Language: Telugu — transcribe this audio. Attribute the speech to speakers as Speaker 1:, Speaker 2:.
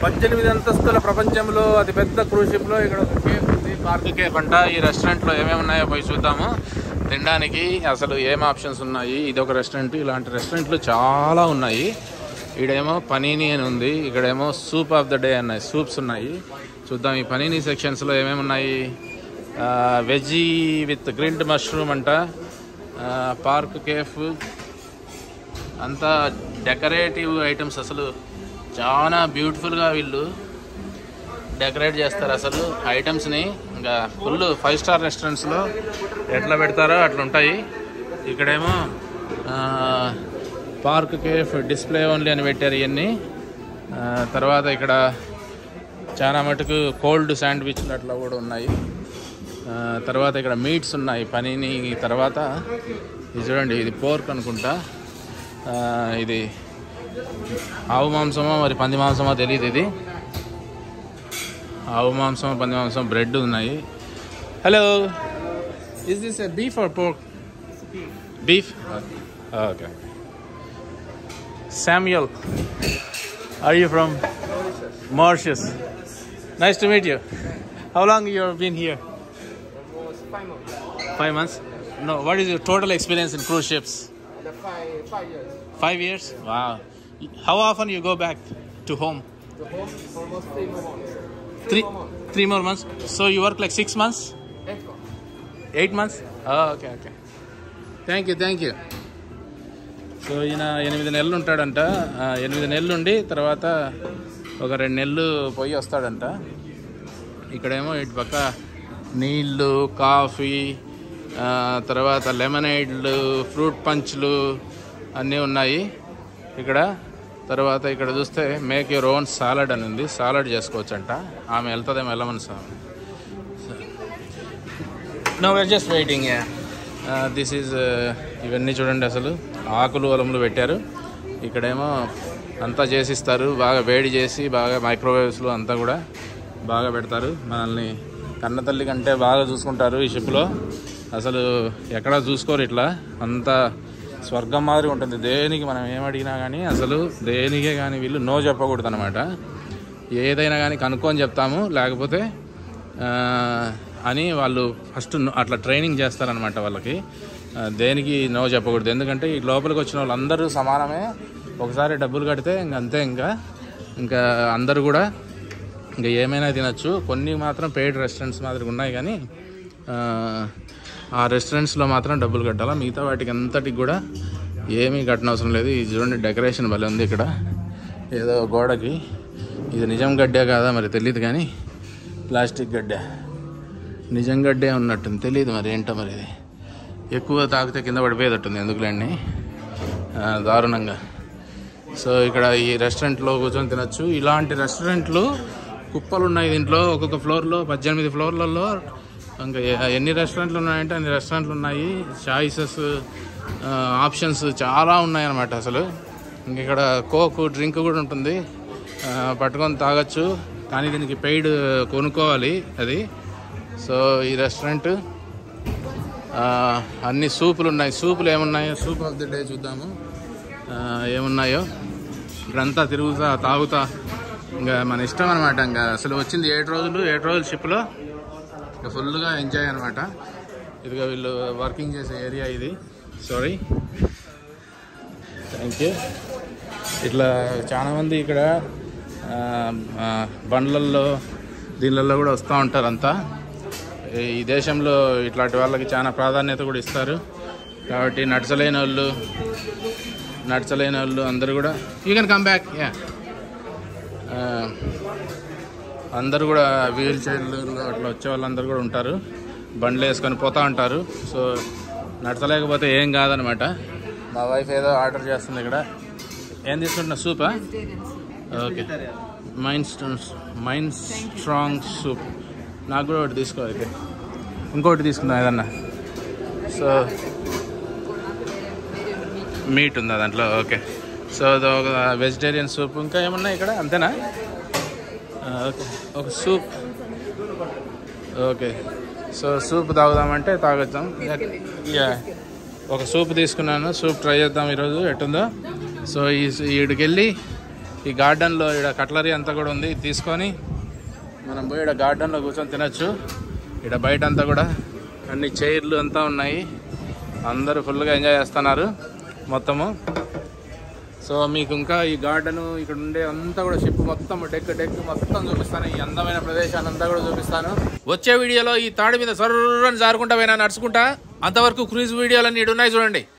Speaker 1: పద్దెనిమిది అంతస్తుల ప్రపంచంలో అతిపెద్ద క్రూజ్ షిప్ లో ఇక్కడ ఒక కేఫ్ ఉంది పార్క్ కేఫ్ అంట ఈ రెస్టారెంట్ లో ఏమేమి ఉన్నాయో పోయి చూద్దాము తినడానికి అసలు ఏం ఆప్షన్స్ ఉన్నాయి ఇది ఒక రెస్టారెంట్ ఇలాంటి రెస్టారెంట్లు చాలా ఉన్నాయి ఈడేమో పనీని అని ఉంది ఇక్కడేమో సూప్ ఆఫ్ ద డే అన్నాయి సూప్స్ ఉన్నాయి చూద్దాం ఈ పనీని సెక్షన్స్లో ఏమేమి ఉన్నాయి వెజీ విత్ గ్రిల్డ్ మష్రూమ్ అంట పార్క్ కేఫ్ అంతా డెకరేటివ్ ఐటమ్స్ అసలు చాలా బ్యూటిఫుల్గా వీళ్ళు డెకరేట్ చేస్తారు అసలు ఐటమ్స్ని ఇంకా ఫుల్ ఫైవ్ స్టార్ రెస్టారెంట్స్లో ఎట్లా పెడతారో అట్లా ఉంటాయి ఇక్కడేమో ఆ, పార్క్ కేఫ్ డిస్ప్లే ఓన్లీ అని పెట్టారు ఇవన్నీ ఆ, తర్వాత ఇక్కడ చాలా మటుకు కోల్డ్ శాండ్విచ్లు అట్లా కూడా ఉన్నాయి ఆ, తర్వాత ఇక్కడ మీట్స్ ఉన్నాయి పనిని తర్వాత ఇది చూడండి ఇది పోర్క్ అనుకుంటా ఆ, ఇది ఆవు మాంసమో మరి పంది మాంసమో తెలియదు ఇది ఆవు మాంసం పంది మాంసం బ్రెడ్ ఉన్నాయి hello is this a beef or pork beef okay Samuel are you from Mauritius nice to meet you how long you been here
Speaker 2: Almost five months.
Speaker 1: Five months no what is your total experience in cruise ships
Speaker 2: The five five years.
Speaker 1: Five years? Wow. How often you go back to home?
Speaker 2: The home almost three more months.
Speaker 1: Three,
Speaker 2: more months.
Speaker 1: three more months. So you work like six months,
Speaker 2: Eight months.
Speaker 1: eight months. Oh, okay, okay. Thank you thank you so ఈయన ఎనిమిది నెలలు ఉంటాడంట ఆ, ఎనిమిది నెలలు ఉండి తర్వాత ఒక రెండు నెలలు పోయి వస్తాడంట ఇక్కడేమో ఇటు పక్క నీళ్ళు కాఫీ ఆ, తర్వాత లెమనైడ్లు ఫ్రూట్ పంచ్లు అన్నీ ఉన్నాయి ఇక్కడ తర్వాత ఇక్కడ చూస్తే మేక్ యువర్ ఓన్ సాలడ్ అని ఉంది సాలడ్ చేసుకోవచ్చంట ఆమె వెళ్తుందేమో వెళ్ళమని sir no where just waiting this is ఇవన్నీ చూడండి అసలు ఆకులు అలములు పెట్టారు ఇక్కడేమో అంతా చేసిస్తారు బాగా వేడి చేసి బాగా మైక్రోవేవ్స్లో అంతా కూడా బాగా పెడతారు మనల్ని కన్న తల్లి కంటే బాగా చూసుకుంటారు ఈ షిప్లో అసలు ఎక్కడా చూసుకోరు ఇట్లా అంతా స్వర్గం మాదిరి ఉంటుంది దేనికి మనం ఏమడిగినా కానీ అసలు దేనికే కానీ వీళ్ళు నో చెప్పకూడదు అనమాట ఏదైనా కానీ కనుక్కొని చెప్తాము లేకపోతే ఆ, అని వాళ్ళు ఫస్ట్ అట్లా ట్రైనింగ్ చేస్తారనమాట వాళ్ళకి ఆ, దేనికి నో చెప్పకూడదు ఎందుకంటే ఈ లోపలికి వచ్చిన వాళ్ళందరూ సమానమే ఒకసారి డబ్బులు కడితే ఇంక అంతే ఇంకా ఇంకా అందరూ కూడా ఇంకా ఏమైనా తినచ్చు కొన్ని మాత్రం పెయిడ్ రెస్టారెంట్స్ మాదిరి ఉన్నాయి కానీ ఆ, ఆ రెస్టారెంట్స్లో మాత్రం డబ్బులు కట్టాలా మిగతా వాటికి అంతటికి కూడా ఏమీ కట్టనవసరం లేదు ఇది చూడండి డెకరేషన్ భలే ఉంది ఇక్కడ ఏదో గోడకి ఇది నిజం గడ్డే కాదా మరి తెలియదు కానీ ప్లాస్టిక్ గడ్డే నిజం గడ్డే ఉన్నట్టుంది తెలియదు మరి ఏంటో మరి ఇది ఎక్కువ తాకితే కింద పడిపోయేటట్టుంది ఎందుకులేండి ఆ, దారుణంగా సో ఇక్కడ ఈ రెస్టారెంట్లో కూర్చొని తినచ్చు ఇలాంటి రెస్టారెంట్లు కుప్పలు ఉన్నాయి దీంట్లో ఒక్కొక్క ఫ్లోర్లో పద్దెనిమిది ఫ్లోర్లలో ఇంకా ఎ- ఎన్ని రెస్టారెంట్లు ఉన్నాయంటే అన్ని రెస్టారెంట్లు ఉన్నాయి చాయిసెస్ ఆప్షన్స్ చాలా ఉన్నాయి అన్నమాట అసలు ఇంక ఇక్కడ కోక్ డ్రింక్ కూడా ఉంటుంది ఆ, పట్టుకొని తాగొచ్చు కానీ దీనికి పెయిడ్ కొనుక్కోవాలి అది సో ఈ రెస్టారెంట్ ఆ, అన్ని సూపులు ఉన్నాయి సూపులు ఏమున్నాయో సూప్ ఆఫ్ ది డే చూద్దాము ఆ, ఏమున్నాయో ఇక్కడంతా తిరుగుతా తాగుతా ఇంకా మన ఇష్టం అనమాట ఇంకా అసలు వచ్చింది ఏడు రోజులు ఏడు రోజులు షిప్లో ఇంకా ఫుల్గా ఎంజాయ్ అనమాట ఇదిగో వీళ్ళు వర్కింగ్ చేసే ఏరియా ఇది సారీ థ్యాంక్ యూ ఇట్లా చాలామంది ఇక్కడ ఆ, ఆ, బండ్లల్లో దీనిలలో కూడా వస్తూ ఉంటారు అంతా ఈ దేశంలో ఇట్లాంటి వాళ్ళకి చాలా ప్రాధాన్యత కూడా ఇస్తారు కాబట్టి నడచలేని వాళ్ళు నడచలేని వాళ్ళు అందరూ కూడా you can come back yeah అందరూ కూడా వీల్ చైర్లు అట్లా వచ్చే వాళ్ళందరూ కూడా ఉంటారు బండ్లు వేసుకొని పోతూ ఉంటారు సో నడచలేకపోతే ఏం కాదనమాట మా వైఫ్ ఏదో ఆర్డర్ చేస్తుంది ఇక్కడ ఏం తీసుకుంటున్నా సూపా okay minestrone minestrone soup నాకు కూడా ఒకటి తీసుకో అయితే ఇంకోటి తీసుకుందాం ఏదన్నా సో మీట్ ఉందా దాంట్లో ఓకే సో అది ఒక వెజిటేరియన్ సూప్ ఇంకా ఏమున్నాయి ఇక్కడ అంతేనా ఆ, ఓకే ఒక సూప్ ఓకే సో సూప్ తాగుదామంటే తాగొద్దాం యా ఒక సూప్ తీసుకున్నాను సూప్ ట్రై చేద్దాం ఈరోజు ఎట్టుందో సో ఈ ఈడికి వెళ్ళి ఈ గార్డెన్లో ఇక్కడ కట్లరీ అంతా కూడా ఉంది ఇది తీసుకొని మనం పోయి ఇక్కడ గార్డెన్లో కూర్చొని తినచ్చు ఇక్కడ బయట అంతా కూడా అన్ని చైర్లు అంతా ఉన్నాయి అందరూ ఫుల్గా ఎంజాయ్ చేస్తున్నారు మొత్తము సో మీకు ఇంకా ఈ గార్డెన్ ఇక్కడ ఉండే అంతా కూడా షిప్ మొత్తం డెక్ డెక్ మొత్తం చూపిస్తాను ఈ అందమైన ప్రదేశాన్ని అంతా కూడా చూపిస్తాను వచ్చే వీడియోలో ఈ తాడు మీద సర్రని జారుకుంటా పోయినా నడుచుకుంటా అంతవరకు క్రూజ్ వీడియోలన్నీ ఇటు ఉన్నాయి చూడండి